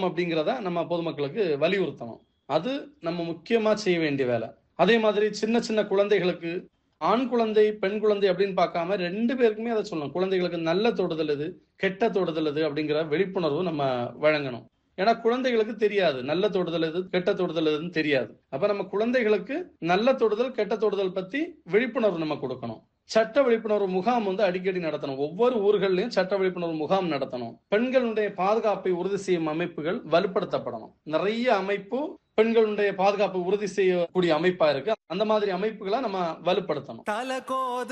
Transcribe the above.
இருக்கணும் அப்படிங்கிறத நம்ம பொதுமக்களுக்கு வலியுறுத்தணும் அது நம்ம முக்கியமா செய்ய வேண்டிய வேலை அதே மாதிரி சின்ன சின்ன குழந்தைகளுக்கு ஆண் குழந்தை பெண் குழந்தை அப்படின்னு பார்க்காம ரெண்டு பேருக்குமே அதை சொல்லணும் குழந்தைகளுக்கு நல்ல தொடுதல் எது கெட்ட தொடுதல் எது அப்படிங்கிற விழிப்புணர்வு நம்ம வழங்கணும் ஏன்னா குழந்தைகளுக்கு தெரியாது நல்ல தொடுதல் எது கெட்ட தொடுதல் எதுன்னு தெரியாது அப்ப நம்ம குழந்தைகளுக்கு நல்ல தொடுதல் கெட்ட தொடுதல் பத்தி விழிப்புணர்வு நம்ம கொடுக்கணும் சட்ட விழிப்புணர்வு முகாம் வந்து அடிக்கடி நடத்தணும் ஒவ்வொரு ஊர்கள்லயும் சட்ட விழிப்புணர்வு முகாம் நடத்தணும் பெண்களுடைய பாதுகாப்பை உறுதி செய்யும் அமைப்புகள் வலுப்படுத்தப்படணும் நிறைய அமைப்பு பெண்களுடைய பாதுகாப்பை உறுதி செய்யக்கூடிய அமைப்பா இருக்கு அந்த மாதிரி அமைப்புகளை நம்ம வலுப்படுத்தணும் தலகோத